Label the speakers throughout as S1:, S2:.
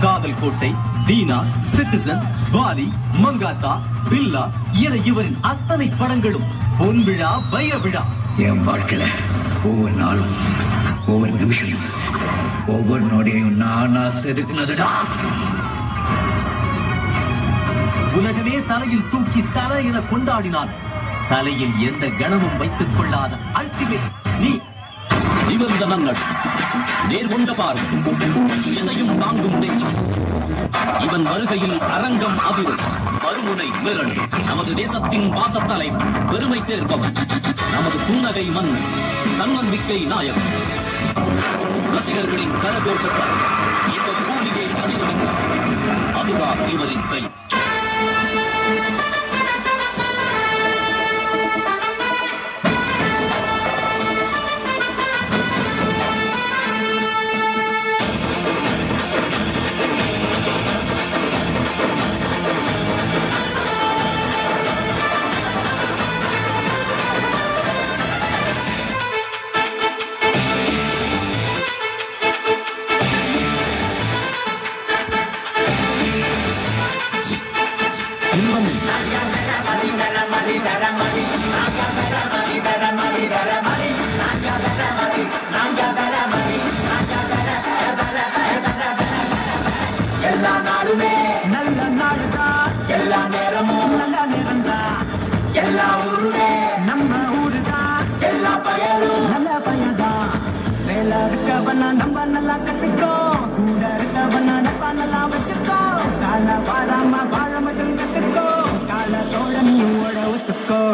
S1: காதல் கோட்டை தீனா சிட்டிசன் வாலி மங்காத்தா பில்லா என இவரின் அத்தனை படங்களும் பொன் விழா வைர விழா
S2: என் வாழ்க்கையில ஒவ்வொரு நாளும் ஒவ்வொரு நிமிஷமும் ஒவ்வொரு நொடியும் நானா செதுக்குனதுடா
S1: உலகமே தலையில் தூக்கி தலை என கொண்டாடினார் தலையில் எந்த கணமும் வைத்துக் கொள்ளாத அல்டிமேட் நீ
S3: நிமிர்ந்த நன்னட் நேர்கொண்ட பார்வை எதையும் தாங்கும் நெஞ்சம் இவன் வருகையில் அரங்கம் அதிரும் மறுமுனை மிரள் நமது தேசத்தின் வாசத்தலைவர் பெருமை சேர்ப்பவன் நமது புன்னகை மன்னன் தன்னம்பிக்கை நாயகன் ரசிகர்களின் கரகோஷத்தால் இந்த பூமியை அதிகரித்தார் அதுதான் இவரின் பெயர்
S4: எல்லா நாளுமே நல்ல நாளுதான் எல்லா நேரமும் நல்ல நேரம்தான் எல்லா ஊருமே நம்ம ஊருதான் எல்லா பயனும் நல்ல பயன்தான் வேலை இருக்கவனா நம்ம நல்லா கத்துக்கோ கூட இருக்கவனா நம்ம நல்லா வச்சுக்கோ கால வாழாம வாழ மட்டும் கத்துக்கோ கால தோழ நீ ஓட ஒத்துக்கோ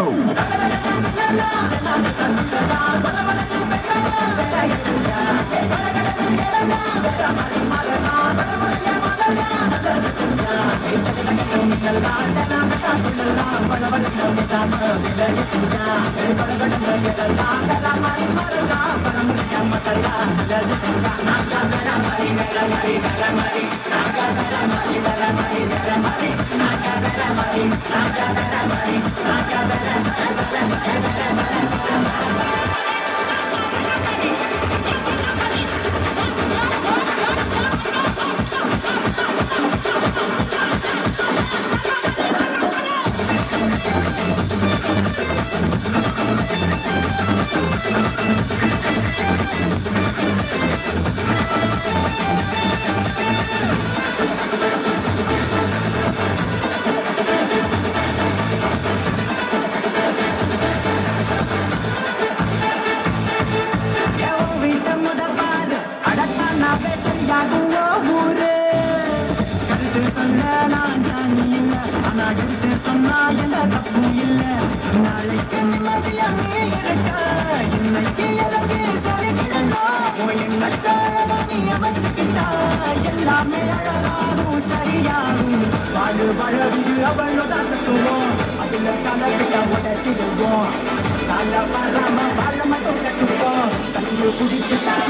S4: எல்லாமே அழகாகும் சரியாகும் வாழு பழகு அவளோட தத்துவோம் அதுல கலக்கிட்ட உடச்சிடுவோம் கால வராம வாழ மட்டும் கட்டுவோம் கல்வி குடிச்சுட்டா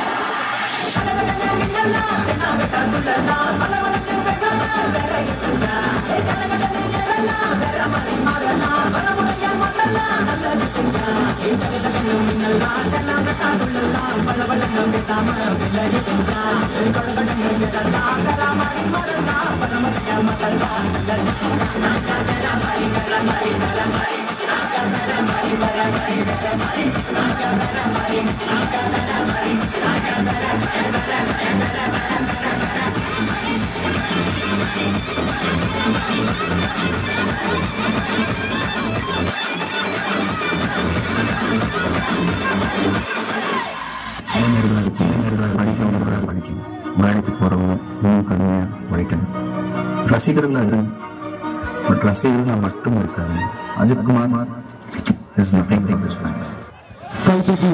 S5: இளைஞர்களாக இருக்கும் இளைஞர்களாக படிக்கிறவங்களோட படிக்கணும் வேலைக்கு போகிறவங்க இன்னும் கடுமையாக உழைக்கணும் ரசிகர்களாக இருங்க பட் ரசிகர்களாக மட்டும் இருக்காது Ajith Kumar is nothing but his fans